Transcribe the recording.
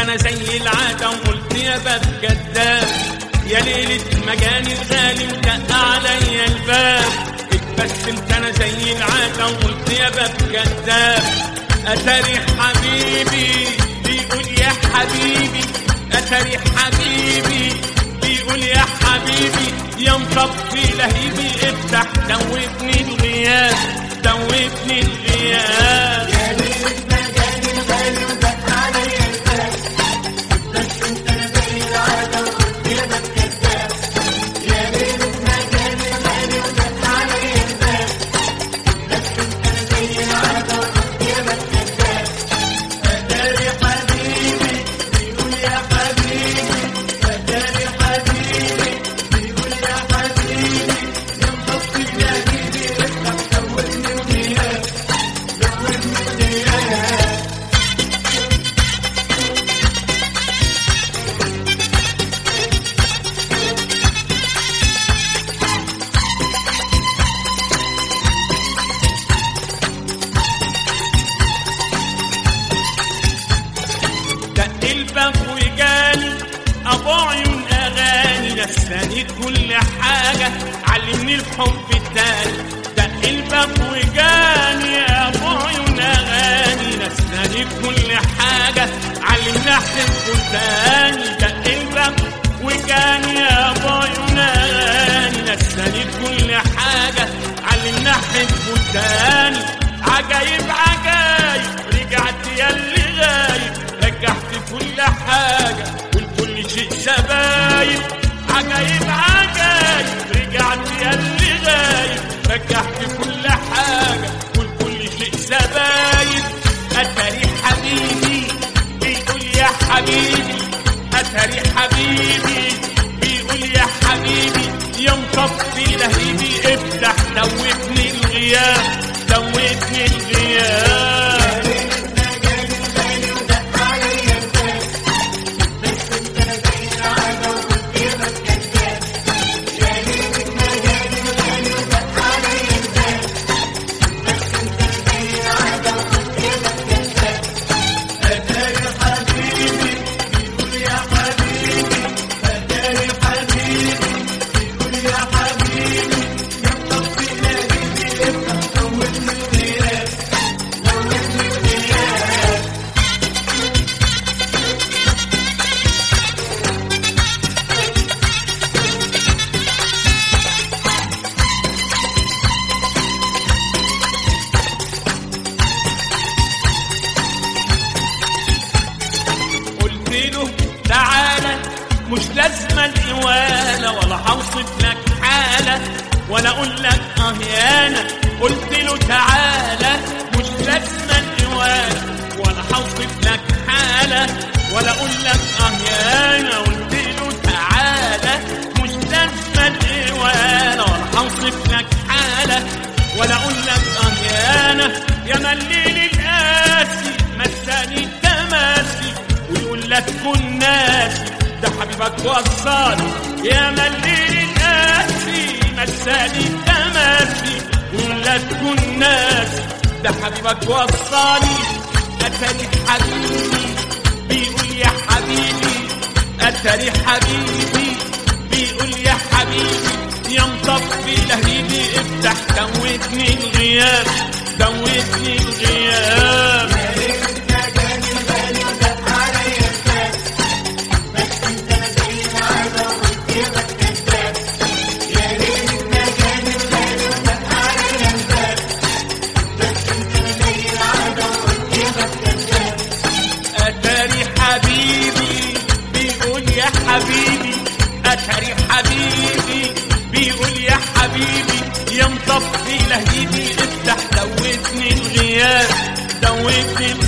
انا زي العادة وقلت يا باب كداب يا ليلة مجاني الغالي ودق عليا الباب اتبسمت انا زي العادة وقلت يا باب كداب اتاري حبيبي بيقول يا حبيبي اتاري حبيبي بيقول يا حبيبي يا مطفي لهيبي افتح دوبني الغياب دوبني الغياب دق الباب وجاني ابو عيون اغاني نساني كل حاجه علمني الحب التاني دق الباب وجاني ابو عيون اغاني نساني كل حاجه علمني احبه تاني دق الباب وجاني ابو عيون اغاني نساني كل حاجه علمني احبه تاني عجايب عجايب رجعت يا اللي غايب رجعت كل حاجة والكل شيء سبايب عجايب عجايب رجعت يا اللي غايب رجعت كل حاجة والكل شيء سبايب أتاري حبيبي بيقول يا حبيبي أتاري حبيبي بيقول يا حبيبي يا مطفي لهيبي افتح دوبني الغياب دوبني الغياب قلت له تعالى مش لازمة الإوالة ولا هوصف لك حالة ولا أقول لك آه يانا قلت له تعالى مش لازمة الإوالة ولا هوصف لك حالة ولا أقول لك آه يانا قلت له تعالى مش لازمة الإوالة ولا هوصف لك حالة ولا أقول لك آه يانا يا مليل القاسي مساني تماسي ويقول لك كن ناسي ده حبيبك وصاني يا مليل القاسي مساني تماسي ويقول لك كن ناسي ده حبيبك وصاني أتاري حبيبي بيقول يا حبيبي أتاري حبيبي بيقول يا حبيبي يا مطفي لهيبي افتح دوتني الغياب دوتني الغياب أتاري حبيبي بيقول يا حبيبي أتاري حبيبي بيقول يا حبيبي يا مطفي لهيبي افتح دوتني الغياب دوتني